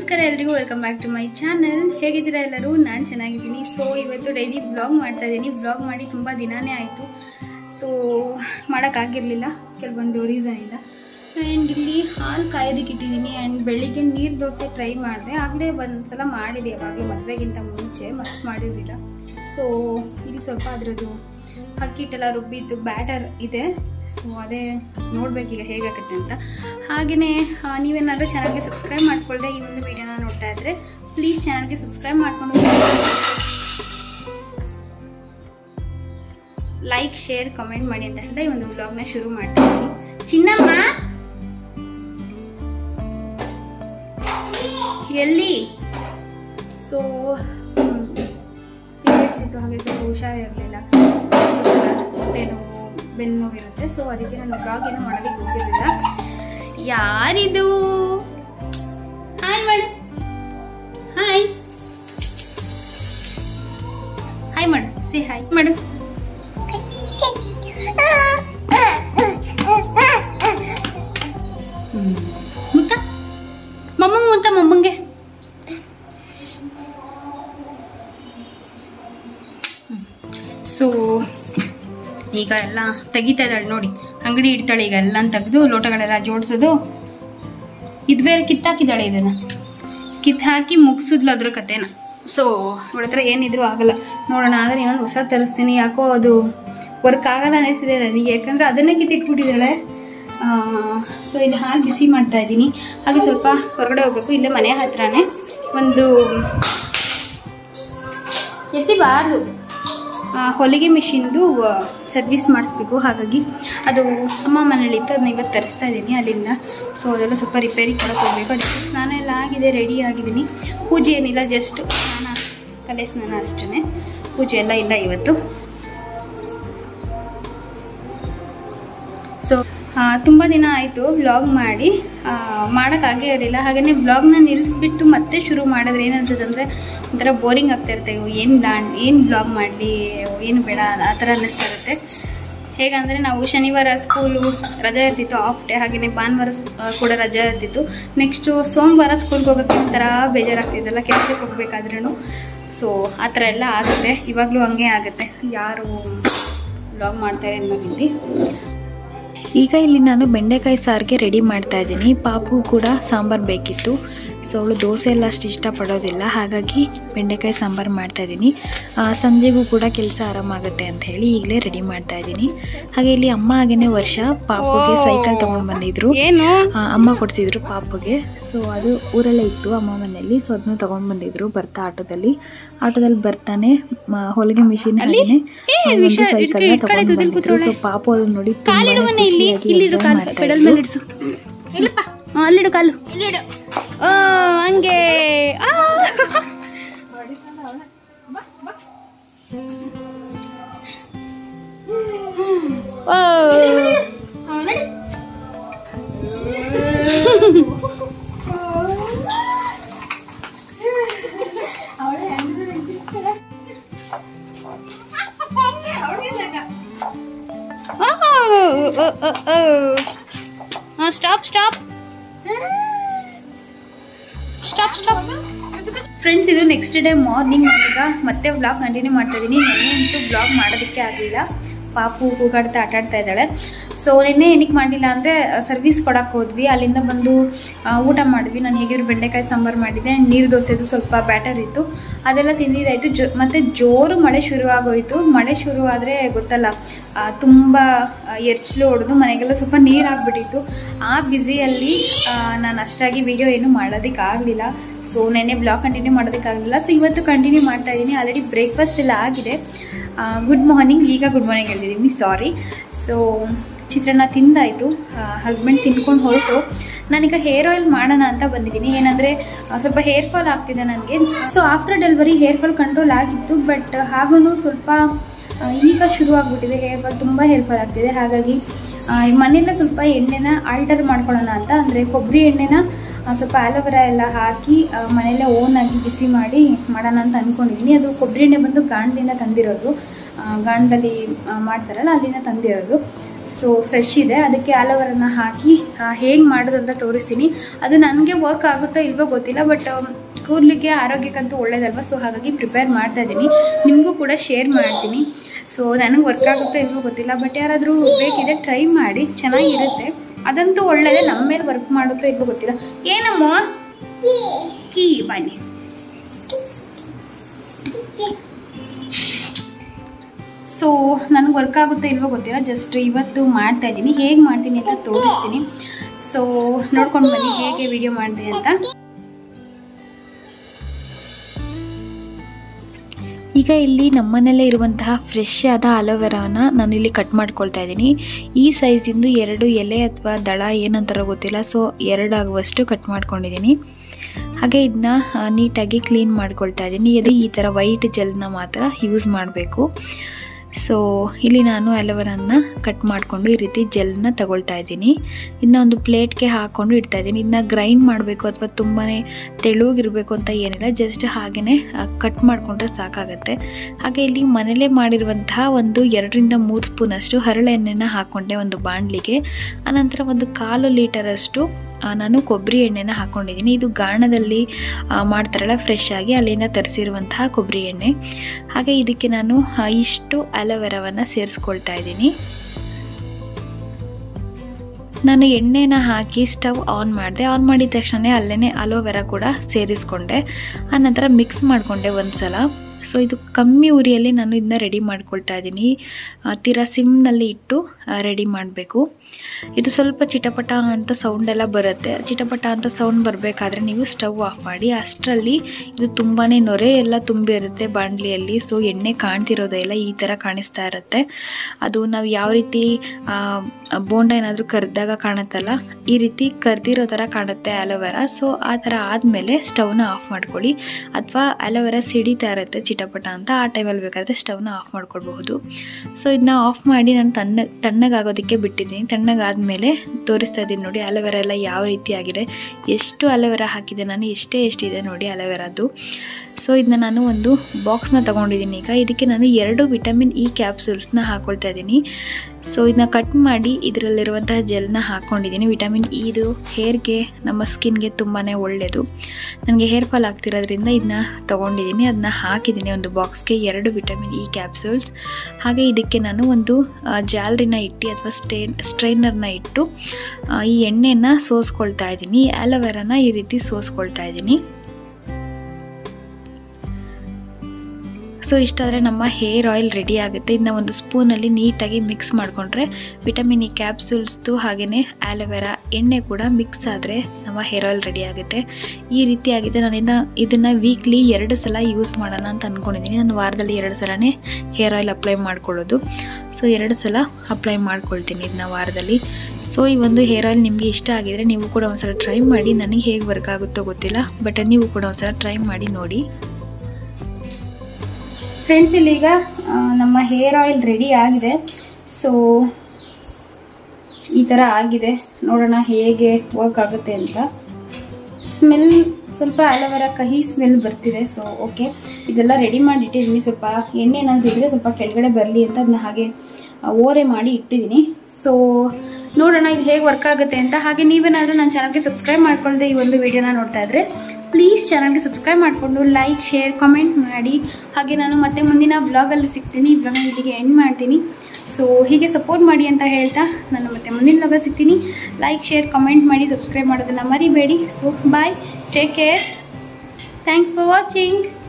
ನಮಸ್ಕಾರ ಎಲ್ರಿಗೂ welcome back to my channel ಹೇಗಿದ್ದೀರಾ ಎಲ್ಲರೂ ನಾನು ಚೆನ್ನಾಗಿದ್ದೀನಿ ಸೊ ಇವತ್ತು ಡೈಲಿ ಬ್ಲಾಗ್ ಮಾಡ್ತಾ ಇದ್ದೀನಿ ಬ್ಲಾಗ್ ಮಾಡಿ ತುಂಬ ದಿನಾನೇ ಆಯಿತು ಸೊ ಮಾಡೋಕ್ಕಾಗಿರಲಿಲ್ಲ ಕೆಲವೊಂದು ರೀಸನಿಂದ ಆ್ಯಂಡ್ ಇಲ್ಲಿ ಹಾಲು ಕಾಯೋದಕ್ಕೆ ಇಟ್ಟಿದ್ದೀನಿ ಆ್ಯಂಡ್ ಬೆಳಿಗ್ಗೆ ನೀರು ದೋಸೆ ಟ್ರೈ ಮಾಡಿದೆ ಆಗಲೇ ಒಂದು ಸಲ ಮಾಡಿದೆ ಯಾವಾಗಲೂ ಮದುವೆಗಿಂತ ಮುಂಚೆ ಮತ್ತೆ ಮಾಡಿರಲಿಲ್ಲ ಸೊ ಇಲ್ಲಿ ಸ್ವಲ್ಪ ಅದರದ್ದು ಅಕ್ಕಿಟ್ಟೆಲ್ಲ ರುಬ್ಬಿದ್ದು ಬ್ಯಾಟರ್ ಇದೆ ಸೊ ಅದೇ ನೋಡ್ಬೇಕೀಗ ಹೇಗಾಗುತ್ತೆ ಅಂತ ಹಾಗೆಯೇ ನೀವೇನಾದರೂ ಚಾನಲ್ಗೆ ಸಬ್ಸ್ಕ್ರೈಬ್ ಮಾಡ್ಕೊಳ್ಳದೆ ಈ ಒಂದು ವಿಡಿಯೋನ ನೋಡ್ತಾ ಇದ್ದರೆ ಪ್ಲೀಸ್ ಚಾನಲ್ಗೆ ಸಬ್ಸ್ಕ್ರೈಬ್ ಮಾಡ್ಕೊಂಡು ಲೈಕ್ ಶೇರ್ ಕಮೆಂಟ್ ಮಾಡಿ ಅಂತ ಹೇಳ್ತಾ ಈ ಒಂದು ವ್ಲಾಗ್ನ ಶುರು ಮಾಡ್ತಾ ಇದ್ದೀನಿ ಚಿನ್ನಮ್ಮ ಎಲ್ಲಿ ಸೊ ಪೀರಿಯಡ್ಸ್ ಇತ್ತು ಹಾಗೆ ಸ್ವಲ್ಪ ಹುಷಾರಿರಲಿಲ್ಲ ಹೊಟ್ಟೆ ನೋವು ಬೆನ್ನು ನೋವು ಇರುತ್ತೆ ಸೊ ಅದಕ್ಕೆ ನಾನು ಬ್ಲಾಗ್ ಏನು ಮಾಡೋದಕ್ಕೆ ಹೋಗಿರಲಿಲ್ಲ ಯಾರಿದು ಹಾಯ್ ಮಾಡು ಹಾಯ್ ಹಾಯ್ ಮಾಡು ಸೇ ಹಾಯ್ ಮಾಡು ಮುತ್ತ ಮಮ್ಮ ಅಂತ ಮಮ್ಮಂಗೆ ಸೊ ಈಗ ಎಲ್ಲ ತೆಗಿತಾ ಇದ್ದಾಳೆ ನೋಡಿ ಅಂಗಡಿ ಇಡ್ತಾಳೆ ಈಗ ಎಲ್ಲ ತೆಗೆದು ಲೋಟಗಳೆಲ್ಲ ಜೋಡಿಸೋದು ಇದು ಬೇರೆ ಕಿತ್ತಾಕಿದ್ದಾಳೆ ಇದನ್ನು ಕಿತ್ತು ಹಾಕಿ ಮುಗಿಸಿದ್ಲು ಅದ್ರ ಕತೆನ ಸೊ ಇವಳ ಹತ್ರ ಏನಿದ್ರು ಆಗಲ್ಲ ನೋಡೋಣ ಆದರೆ ಇನ್ನೊಂದು ಹೊಸ ತರಿಸ್ತೀನಿ ಯಾಕೋ ಅದು ವರ್ಕ್ ಆಗಲ್ಲ ಅನಿಸಿದೆ ನನಗೆ ಯಾಕಂದರೆ ಅದನ್ನೇ ಕಿತ್ತಿಟ್ಬಿಟ್ಟಿದ್ದಾಳೆ ಸೊ ಇಲ್ಲಿ ಹಾಲು ಬಿಸಿ ಮಾಡ್ತಾ ಇದ್ದೀನಿ ಹಾಗೆ ಸ್ವಲ್ಪ ಹೊರಗಡೆ ಹೋಗ್ಬೇಕು ಇಲ್ಲೇ ಮನೆ ಹತ್ರನೇ ಒಂದು ಎಸಿಬಾರ್ದು ಆ, ಹೊಲಿಗೆ ಮಿಷಿನ್ದು ಸರ್ವಿಸ್ ಮಾಡಿಸ್ಬೇಕು ಹಾಗಾಗಿ ಅದು ಅಮ್ಮ ಮನೇಲಿತ್ತು ಅದನ್ನ ಇವತ್ತು ತರಿಸ್ತಾ ಇದ್ದೀನಿ ಅಲ್ಲಿಂದ ಸೊ ಅದೆಲ್ಲ ಸ್ವಲ್ಪ ರಿಪೇರಿ ಕೊಡಕ್ಕೆ ಹೋಗ್ಬೇಕು ಅದಕ್ಕೆ ಸ್ನಾನ ಎಲ್ಲ ಆಗಿದೆ ರೆಡಿ ಆಗಿದ್ದೀನಿ ಪೂಜೆ ಏನಿಲ್ಲ ಜಸ್ಟ್ ಸ್ನಾನ ತಲೆ ಸ್ನಾನ ಅಷ್ಟೇ ಪೂಜೆ ಎಲ್ಲ ಇಲ್ಲ ಇವತ್ತು ಸೊ ತುಂಬ ದಿನ ಆಯಿತು ವ್ಲಾಗ್ ಮಾಡಿ ಮಾಡೋಕ್ಕಾಗೇ ಇರಲಿಲ್ಲ ಹಾಗೆಯೇ ವ್ಲಾಗ್ನ ನಿಲ್ಲಿಸ್ಬಿಟ್ಟು ಮತ್ತೆ ಶುರು ಮಾಡಿದ್ರೆ ಏನನ್ಸುತ್ತೆ ಅಂದರೆ ಒಂಥರ ಬೋರಿಂಗ್ ಆಗ್ತಾ ಇರುತ್ತೆ ಏನು ದಾಂಡ್ ಏನು ವ್ಲಾಗ್ ಮಾಡಲಿ ಏನು ಬೇಡ ಆ ಥರ ಅನ್ನಿಸ್ತಾ ಇರುತ್ತೆ ಹೇಗಂದರೆ ನಾವು ಶನಿವಾರ ಸ್ಕೂಲು ರಜೆ ಇರ್ತಿತ್ತು ಆಫ್ ಡೇ ಹಾಗೆಯೇ ಭಾನುವಾರ ಸ್- ಆ, ಕೂಡ ರಜೆ ಇರ್ತಿತ್ತು ನೆಕ್ಸ್ಟು ಸೋಮವಾರ ಸ್ಕೂಲ್ಗೆ ಹೋಗೋಕ್ಕೆ ಒಂಥರ ಬೇಜಾರಾಗ್ತಿದ್ದಲ್ಲ ಕೆಲಸಕ್ಕೆ ಹೋಗ್ಬೇಕಾದ್ರೂ ಸೊ ಆ ಥರ ಎಲ್ಲ ಆಗುತ್ತೆ ಇವಾಗಲೂ ಹಂಗೆ ಆಗುತ್ತೆ ಯಾರು ವ್ಲಾಗ್ ಮಾಡ್ತಾರೆ ಅನ್ನೋ ರೀತಿ ಈಗ ಇಲ್ಲಿ ನಾನು ಬೆಂಡೆಕಾಯಿ ಸಾರಿಗೆ ರೆಡಿ ಮಾಡ್ತಾ ಇದ್ದೀನಿ ಪಾಪು ಕೂಡ ಸಾಂಬಾರು ಬೇಕಿತ್ತು ಸೊ ಅವಳು ದೋಸೆ ಎಲ್ಲ ಅಷ್ಟು ಇಷ್ಟಪಡೋದಿಲ್ಲ ಹಾಗಾಗಿ ಬೆಂಡೆಕಾಯಿ ಸಾಂಬಾರು ಮಾಡ್ತಾ ಇದ್ದೀನಿ ಆ, ಸಂಜೆಗೂ ಕೂಡ ಕೆಲಸ ಆರಾಮಾಗುತ್ತೆ ಅಂತ ಹೇಳಿ ಈಗಲೇ ರೆಡಿ ಮಾಡ್ತಾ ಇದ್ದೀನಿ ಹಾಗೆ ಇಲ್ಲಿ ಅಮ್ಮ ಹಾಗೇನೆ ವರ್ಷ ಪಾಪುಗೆ ಓ. ಸೈಕಲ್ ತೊಗೊಂಡು ಬಂದಿದ್ರು ಏನು ಆ, ಅಮ್ಮ ಕೊಡಿಸಿದ್ರು ಪಾಪುಗೆ ಸೊ ಅದು ಊರಲ್ಲೇ ಇತ್ತು ಅಮ್ಮ ಮನೆಯಲ್ಲಿ ಸೊ ಅದನ್ನು ತೊಗೊಂಡು ಬಂದಿದ್ರು ಬರ್ತಾ ಆಟೋದಲ್ಲಿ ಆಟೋದಲ್ಲಿ ಬರ್ತಾನೆ ಮ- ಹೊಲಿಗೆ ಮಿಷಿನ್ ಅಲ್ಲಿ? ಹಾಗೇನೆ ಏ, ಆ ಒಂದು ವಿಷ- ಸೈಕಲ್ ಇಟ್ಕೊಳ್ಳಿ, ತಗೊಂಡು ತುದಿಲ್ ಬಂದಿದ್ರು ಸೊ ಕೂತ್ಕೊಳ್ಳೆ. ಪಾಪು ಅದನ್ನ ನೋಡಿ ಕಾಲಿಡು ತುಂಬಾನೇ ಮನೆ ಇಲ್ಲಿ ಖುಷಿಯಾಗಿ ಇಲ್ಲಿಡು enjoy ಕಾಲು ಮಾಡ್ತಾ ಪೆಡಲ್ ಇದ್ರು. ಮೇಲೆ ಇಡ್ಸು ಇಲ್ಲಪ್ಪ ಹ್ಮ್, ಅಲ್ಲಿಡು ಕಾಲು ಇಲ್ಲಿಡು ಓ ಹಂಗೆ ಆ. ಓ stop stop stop stop friends ಇದು ನೆಕ್ಸ್ಟ್ ಡೇ ಮಾರ್ನಿಂಗ್ ನಾನೀಗ ಮತ್ತೆ ವ್ಲಾಗ್ ಕಂಟಿನ್ಯೂ ಮಾಡ್ತಾ ಇದ್ದೀನಿ ನಿನ್ನೆ ಅಂತೂ ವ್ಲಾಗ್ ಮಾಡೋದಕ್ಕೆ ಆಗಲಿಲ್ಲ ಪಾಪು ಕೂಗಾಡ್ತಾ ಆಟಾಡ್ತಾ ಇದ್ದಾಳೆ ಸೊ ನಿನ್ನೆ ಏನಕ್ಕೆ ಮಾಡಿಲ್ಲ ಅಂದರೆ ಸರ್ವಿಸ್ ಕೊಡಕ್ಕೆ ಹೋದ್ವಿ ಅಲ್ಲಿಂದ ಬಂದು ಆ, ಊಟ ಮಾಡಿದ್ವಿ ನಾನು ಹೇಗಿದ್ರು ಬೆಂಡೆಕಾಯಿ ಸಾಂಬಾರು ಮಾಡಿದ್ದೆ ನೀರು ದೋಸೆದು ಸ್ವಲ್ಪ ಬ್ಯಾಟರ್ ಇತ್ತು ಅದೆಲ್ಲ ತಿಂದಿದ್ದಾಯಿತು ಜೊ ಮತ್ತು ಜೋರು ಮಳೆ ಶುರು ಆಗೋಯ್ತು ಮಳೆ ಶುರು ಆದರೆ ಗೊತ್ತಲ್ಲ ಆ, ತುಂಬ ಆ, ಎರ್ಚ್ಲು ಹೊಡೆದು ಮನೆಗೆಲ್ಲ ಸ್ವಲ್ಪ ನೀರು ಆಗಿಬಿಟ್ಟಿತ್ತು ಆ ಬ್ಯುಸಿಯಲ್ಲಿ ನಾನು ಅಷ್ಟಾಗಿ ವಿಡಿಯೋ ಏನು ಮಾಡೋದಕ್ಕಾಗಲಿಲ್ಲ ಸೊ ನೆನ್ನೆ ಬ್ಲಾಗ್ ಕಂಟಿನ್ಯೂ ಮಾಡೋದಕ್ಕಾಗಲಿಲ್ಲ ಸೊ ಇವತ್ತು ಕಂಟಿನ್ಯೂ ಮಾಡ್ತಾ ಇದ್ದೀನಿ ಆಲ್ರೆಡಿ ಬ್ರೇಕ್ಫಾಸ್ಟ್ ಎಲ್ಲ ಆಗಿದೆ ಗುಡ್ ಮಾರ್ನಿಂಗ್ ಈಗ ಗುಡ್ ಮಾರ್ನಿಂಗ್ ಹೇಳ್ತಿದ್ದೀನಿ ಸಾರಿ ಸೊ ಚಿತ್ರಾನ್ನ ತಿಂದಾಯಿತು ಹಸ್ಬೆಂಡ್ ತಿನ್ಕೊಂಡು ಹೊರಟು ನಾನೀಗ ಹೇರ್ ಆಯಿಲ್ ಮಾಡೋಣ ಅಂತ ಬಂದಿದ್ದೀನಿ ಏನಂದರೆ ಸ್ವಲ್ಪ ಹೇರ್ ಫಾಲ್ ಆಗ್ತಿದೆ ನನಗೆ so after delivery hair fall control ಆಗಿತ್ತು ಬಟ್ ಹಾಗೂ ಸ್ವಲ್ಪ ಆ, ಈಗ ಶುರು ಆಗ್ಬಿಟ್ಟಿದೆ ಹೇರ್ ಫಾಲ್ ತುಂಬ ಹೇರ್ ಫಾಲ್ ಆಗ್ತಿದೆ ಹಾಗಾಗಿ ಆ, ಮನೆಯಲ್ಲೇ ಸ್ವಲ್ಪ ಎಣ್ಣೆನ ಆಲ್ಟರ್ ಮಾಡ್ಕೊಳ್ಳೋಣ ಅಂತ ಅಂದರೆ ಕೊಬ್ಬರಿ ಎಣ್ಣೆನ ಆ, ಸ್ವಲ್ಪ ಆಲೋವೆರಾ ಎಲ್ಲ ಹಾಕಿ ಆ, ಮನೆಯಲ್ಲೇ ಓನಾಗಿ ಬಿಸಿ ಮಾಡಿ ಮಾಡೋಣ ಅಂತ ಅಂದ್ಕೊಂಡಿದ್ದೀನಿ ಅದು ಕೊಬ್ಬರಿ ಎಣ್ಣೆ ಬಂದು ಗಾಣದಿಂದ ತಂದಿರೋದು ಆ, ಗಾಣದಲ್ಲಿ ಆ, ಮಾಡ್ತಾರಲ್ಲ ಅಲ್ಲಿಂದ ತಂದಿರೋದು ಸೊ ಫ್ರೆಶ್ ಇದೆ ಅದಕ್ಕೆ ಆಲೋವರನ್ನ ಹಾಕಿ ಹೇಗೆ ಮಾಡೋದು ಅಂತ ತೋರಿಸ್ತೀನಿ ಅದು ನನಗೆ ವರ್ಕ್ ಆಗುತ್ತೋ ಇಲ್ವೋ ಗೊತ್ತಿಲ್ಲ ಬಟ್ ಕೂದಲಿಗೆ ಆರೋಗ್ಯಕ್ಕಂತೂ ಒಳ್ಳೇದಲ್ವ ಸೊ ಹಾಗಾಗಿ ಪ್ರಿಪೇರ್ ಮಾಡ್ತಾ ಇದ್ದೀನಿ ನಿಮಗೂ ಕೂಡ ಶೇರ್ ಮಾಡ್ತೀನಿ ಸೊ ನನಗೆ ವರ್ಕ್ ಆಗುತ್ತೋ ಇಲ್ವೋ ಗೊತ್ತಿಲ್ಲ ಬಟ್ ಯಾರಾದರೂ ಬೇಕಿದೆ ಟ್ರೈ ಮಾಡಿ ಚೆನ್ನಾಗಿರುತ್ತೆ ಅದಂತೂ ಒಳ್ಳೆಯದೇ ನಮ್ಮ ಮೇಲೆ ವರ್ಕ್ ಮಾಡುತ್ತೋ ಇಲ್ವೋ ಗೊತ್ತಿಲ್ಲ ಏನಮ್ಮ ಕೀ ಬನ್ನಿ ಸೊ ನನಗೆ ವರ್ಕ್ ಆಗುತ್ತೋ ಇಲ್ವೋ ಗೊತ್ತಿಲ್ಲ ಜಸ್ಟ್ ಇವತ್ತು ಮಾಡ್ತಾ ಇದ್ದೀನಿ ಹೇಗೆ ಮಾಡ್ತೀನಿ ಅಂತ ತೋರಿಸ್ತೀನಿ ಸೊ ನೋಡ್ಕೊಂಡು ಬನ್ನಿ ಹೇಗೆ ವಿಡಿಯೋ ಮಾಡಿದೆ ಅಂತ ಈಗ ಇಲ್ಲಿ ನಮ್ಮನೇಲೇ ಇರುವಂತಹ ಫ್ರೆಶ್ ಆದ ಅಲೋವೆರಾನ ನಾನು ಇಲ್ಲಿ ಕಟ್ ಮಾಡ್ಕೊಳ್ತಾ ಇದ್ದೀನಿ ಈ ಸೈಜಿಂದು ಎರಡು ಎಲೆ ಅಥವಾ ದಳ ಏನಂತಾರೋ ಗೊತ್ತಿಲ್ಲ ಸೊ ಎರಡು ಆಗುವಷ್ಟು ಕಟ್ ಮಾಡ್ಕೊಂಡಿದ್ದೀನಿ ಹಾಗೆ ಇದನ್ನ ನೀಟಾಗಿ ಕ್ಲೀನ್ ಮಾಡ್ಕೊಳ್ತಾ ಇದ್ದೀನಿ ಇದು ಈ ಥರ ವೈಟ್ ಜೆಲ್ನ ಮಾತ್ರ ಯೂಸ್ ಮಾಡಬೇಕು ಸೊ ಇಲ್ಲಿ ನಾನು ಅಲೋವೆರಾನ ಕಟ್ ಮಾಡಿಕೊಂಡು ಈ ರೀತಿ ಜೆಲ್ನ ತಗೊಳ್ತಾ ಇದ್ದೀನಿ ಇದನ್ನ ಒಂದು ಪ್ಲೇಟ್ಗೆ ಹಾಕ್ಕೊಂಡು ಇಡ್ತಾ ಇದ್ದೀನಿ ಇದನ್ನ ಗ್ರೈಂಡ್ ಮಾಡಬೇಕು ಅಥವಾ ತುಂಬಾ ತೆಳುವಾಗಿರಬೇಕು ಅಂತ ಏನಿಲ್ಲ ಜಸ್ಟ್ ಹಾಗೆಯೇ ಕಟ್ ಮಾಡಿಕೊಂಡ್ರೆ ಸಾಕಾಗತ್ತೆ ಹಾಗೆ ಇಲ್ಲಿ ಮನೇಲೇ ಮಾಡಿರುವಂತಹ ಒಂದು ಎರಡರಿಂದ ಮೂರು ಸ್ಪೂನಷ್ಟು ಹರಳೆ ಎಣ್ಣೆನ ಹಾಕ್ಕೊಂಡೆ ಒಂದು ಬಾಣಲಿಗೆ ಆನಂತರ ಒಂದು ಕಾಲು ಲೀಟರಷ್ಟು ಆ, ನಾನು ಕೊಬ್ಬರಿ ಎಣ್ಣೆನ ಹಾಕ್ಕೊಂಡಿದ್ದೀನಿ ಇದು ಗಾಣದಲ್ಲಿ ಆ, ಮಾಡ್ತಾರಲ್ಲ ಫ್ರೆಶ್ ಆಗಿ ಅಲ್ಲಿಂದ ತರಿಸಿರುವಂತಹ ಕೊಬ್ಬರಿ ಎಣ್ಣೆ ಹಾಗೆ ಇದಕ್ಕೆ ನಾನು ಆ, ಇಷ್ಟು ಅಲೋವೆರಾವನ್ನು ಸೇರಿಸ್ಕೊಳ್ತಾ ಇದ್ದೀನಿ ನಾನು ಎಣ್ಣೆನ ಹಾಕಿ ಸ್ಟವ್ ಆನ್ ಮಾಡಿದೆ ಆನ್ ಮಾಡಿದ ತಕ್ಷಣ ಅಲ್ಲೇ ಅಲೋವೆರಾ ಕೂಡ ಸೇರಿಸ್ಕೊಂಡೆ ಆನಂತರ ಮಿಕ್ಸ್ ಮಾಡಿಕೊಂಡೆ ಒಂದು ಸಲ ಸೊ ಇದು ಕಮ್ಮಿ ಉರಿಯಲ್ಲಿ ನಾನು ಇದನ್ನ ರೆಡಿ ಮಾಡ್ಕೊಳ್ತಾ ಇದ್ದೀನಿ ಆ, ತೀರಾ ಸಿಮ್ನಲ್ಲಿ ಇಟ್ಟು ರೆಡಿ ಮಾಡಬೇಕು ಇದು ಸ್ವಲ್ಪ ಚಿಟಪಟ ಅಂತ ಸೌಂಡ್ ಎಲ್ಲ ಬರುತ್ತೆ ಚಿಟಪಟ ಅಂತ ಸೌಂಡ್ ಬರಬೇಕಾದ್ರೆ ನೀವು ಸ್ಟವ್ ಆಫ್ ಮಾಡಿ ಅಷ್ಟರಲ್ಲಿ ಇದು ತುಂಬಾ ನೊರೆ ಎಲ್ಲ ತುಂಬಿರುತ್ತೆ ಬಾಣಲಿಯಲ್ಲಿ ಸೊ ಎಣ್ಣೆ ಕಾಣ್ತಿರೋದೇ ಇಲ್ಲ ಈ ಥರ ಕಾಣಿಸ್ತಾ ಇರುತ್ತೆ ಅದು ನಾವು ಯಾವ ರೀತಿ ಆ, ಬೋಂಡ ಏನಾದರೂ ಕರೆದಾಗ ಕಾಣುತ್ತಲ್ಲ ಈ ರೀತಿ ಕರ್ದಿರೋ ಥರ ಕಾಣುತ್ತೆ ಅಲೋವೆರಾ ಸೊ ಆ ಥರ ಆದಮೇಲೆ ಸ್ಟವ್ನ ಆಫ್ ಮಾಡ್ಕೊಳ್ಳಿ ಅಥವಾ ಅಲೋವೆರಾ ಸಿಡಿತಾ ಇರುತ್ತೆ ಚಿಟಪಟ ಅಂತ ಆ ಟೈಮಲ್ಲಿ ಬೇಕಾದರೆ ಸ್ಟವ್ನ ಆಫ್ ಮಾಡ್ಕೊಳ್ಬಹುದು ಸೊ ಇದನ್ನ ಆಫ್ ಮಾಡಿ ನಾನು ತಣ್ಣ ತಣ್ಣಗಾಗೋದಕ್ಕೆ ಬಿಟ್ಟಿದ್ದೀನಿ ತಣ್ಣಗಾದ್ಮೇಲೆ ತೋರಿಸ್ತಾ ಇದ್ದೀನಿ ನೋಡಿ ಅಲೋವೆರಾ ಎಲ್ಲ ಯಾವ ರೀತಿ ಆಗಿದೆ ಎಷ್ಟು ಅಲೋವೆರಾ ಹಾಕಿದೆ ನಾನು ಎಷ್ಟೇ ಎಷ್ಟಿದೆ ನೋಡಿ ಅಲೋವೆರಾದು ಸೊ ಇದನ್ನ ನಾನು ಒಂದು ಬಾಕ್ಸ್ನ ತೊಗೊಂಡಿದ್ದೀನಿ ಈಗ ಇದಕ್ಕೆ ನಾನು ಎರಡು ವಿಟಮಿನ್ ಇ ಕ್ಯಾಪ್ಸೂಲ್ಸ್ನ ಹಾಕೊಳ್ತಾ ಇದ್ದೀನಿ ಸೊ ಇದನ್ನ ಕಟ್ ಮಾಡಿ ಇದರಲ್ಲಿರುವಂತಹ ಜೆಲ್ನ ಹಾಕ್ಕೊಂಡಿದ್ದೀನಿ ವಿಟಮಿನ್ ಇದು ಹೇರ್ಗೆ ನಮ್ಮ ಸ್ಕಿನ್ಗೆ ತುಂಬಾ ಒಳ್ಳೆಯದು ನನಗೆ ಹೇರ್ ಫಾಲ್ ಆಗ್ತಿರೋದ್ರಿಂದ ಇದನ್ನ ತೊಗೊಂಡಿದ್ದೀನಿ ಅದನ್ನ ಹಾಕಿದ್ದೀನಿ ಒಂದು ಬಾಕ್ಸ್ಗೆ ಎರಡು ವಿಟಮಿನ್ ಇ ಕ್ಯಾಪ್ಸೂಲ್ಸ್ ಹಾಗೆ ಇದಕ್ಕೆ ನಾನು ಒಂದು ಆ, ಜಾಲರಿನ ಇಟ್ಟು ಅಥವಾ ಸ್ಟೇನ್ ಸ್ಟ್ರೈನರ್ನ ಇಟ್ಟು ಆ, ಈ ಎಣ್ಣೆನ ಸೋಸ್ಕೊಳ್ತಾ ಇದ್ದೀನಿ ಆಲೋವೆರಾನ ಈ ರೀತಿ ಸೋಸ್ಕೊಳ್ತಾ ಇದ್ದೀನಿ ಸೊ ಇಷ್ಟಾದರೆ ನಮ್ಮ ಹೇರ್ ಆಯಿಲ್ ರೆಡಿ ಆಗುತ್ತೆ ಇದನ್ನ ಒಂದು ಸ್ಪೂನಲ್ಲಿ ನೀಟಾಗಿ ಮಿಕ್ಸ್ ಮಾಡಿಕೊಂಡ್ರೆ ವಿಟಮಿನ್ ಇ ಕ್ಯಾಪ್ಸೂಲ್ಸ್ದು ಹಾಗೆಯೇ ಆಲೋವೆರಾ ಎಣ್ಣೆ ಕೂಡ ಮಿಕ್ಸ್ ಆದರೆ ನಮ್ಮ ಹೇರ್ ಆಯಿಲ್ ರೆಡಿ ಆಗುತ್ತೆ ಈ ರೀತಿ ಆಗಿದೆ ನಾನಿಂದ ಇದನ್ನು ವೀಕ್ಲಿ ಎರಡು ಸಲ ಯೂಸ್ ಮಾಡೋಣ ಅಂತ ಅಂದ್ಕೊಂಡಿದ್ದೀನಿ ನಾನು ವಾರದಲ್ಲಿ ಎರಡು ಸಲನೇ ಹೇರ್ ಆಯಿಲ್ ಅಪ್ಲೈ ಮಾಡ್ಕೊಳ್ಳೋದು ಸೊ ಎರಡು ಸಲ ಅಪ್ಲೈ ಮಾಡ್ಕೊಳ್ತೀನಿ ಇದನ್ನ ವಾರದಲ್ಲಿ ಸೊ ಈ ಒಂದು ಹೇರ್ ಆಯಿಲ್ ನಿಮಗೆ ಇಷ್ಟ ಆಗಿದರೆ ನೀವು ಕೂಡ ಒಂದ್ಸಲ ಟ್ರೈ ಮಾಡಿ ನನಗೆ ಹೇಗೆ ವರ್ಕ್ ಆಗುತ್ತೋ ಗೊತ್ತಿಲ್ಲ ಬಟ್ ನೀವು ಕೂಡ ಒಂದ್ಸಲ ಟ್ರೈ ಮಾಡಿ ನೋಡಿ ಫ್ರೆಂಡ್ಸ್ ಇಲ್ಲೀಗ ಆ, ನಮ್ಮ ಹೇರ್ ಆಯಿಲ್ ರೆಡಿ ಆಗಿದೆ ಸೊ ಈ ಥರ ಆಗಿದೆ ನೋಡೋಣ ಹೇಗೆ ವರ್ಕ್ ಆಗುತ್ತೆ ಅಂತ ಸ್ಮೆಲ್ ಸ್ವಲ್ಪ ಅಲೋವೆರಾ ಕಹಿ ಸ್ಮೆಲ್ ಬರ್ತಿದೆ ಸೊ ಓಕೆ ಇದೆಲ್ಲ ರೆಡಿ ಮಾಡಿ ಇಟ್ಟಿದ್ದೀನಿ ಸ್ವಲ್ಪ ಎಣ್ಣೆ ಏನಾದರೂ ಇದ್ದರೆ ಸ್ವಲ್ಪ ಕೆಳಗಡೆ ಬರಲಿ ಅಂತ ಅದನ್ನ ಹಾಗೆ ಆ, ಓರೆ ಮಾಡಿ ಇಟ್ಟಿದ್ದೀನಿ ಸೊ ನೋಡೋಣ ಇದು ಹೇಗೆ ವರ್ಕ್ ಆಗುತ್ತೆ ಅಂತ ಹಾಗೆ ನೀವೇನಾದರೂ ನನ್ನ ಚಾನಲ್ಗೆ ಸಬ್ಸ್ಕ್ರೈಬ್ ಮಾಡ್ಕೊಳ್ಳದೆ ಈ ಒಂದು ವಿಡಿಯೋನ ನೋಡ್ತಾ ಇದ್ರೆ ಪ್ಲೀಸ್ ಚಾನಲ್ಗೆ ಸಬ್ಸ್ಕ್ರೈಬ್ ಮಾಡಿಕೊಂಡು ಲೈಕ್ ಶೇರ್ ಕಮೆಂಟ್ ಮಾಡಿ ಹಾಗೆ ನಾನು ಮತ್ತೆ ಮುಂದಿನ ಬ್ಲಾಗಲ್ಲಿ ಸಿಗ್ತೀನಿ ಈ ಬ್ಲಾಗ್ನ ಇಲ್ಲಿಗೆ ಎಂಡ್ ಮಾಡ್ತೀನಿ ಸೊ ಹೀಗೆ ಸಪೋರ್ಟ್ ಮಾಡಿ ಅಂತ ಹೇಳ್ತಾ ನಾನು ಮತ್ತೆ ಮುಂದಿನ ಬ್ಲಾಗಲ್ಲಿ ಸಿಗ್ತೀನಿ ಲೈಕ್ ಶೇರ್ ಕಮೆಂಟ್ ಮಾಡಿ ಸಬ್ಸ್ಕ್ರೈಬ್ ಮಾಡೋದನ್ನು ಮರಿಬೇಡಿ so bye take care thanks for watching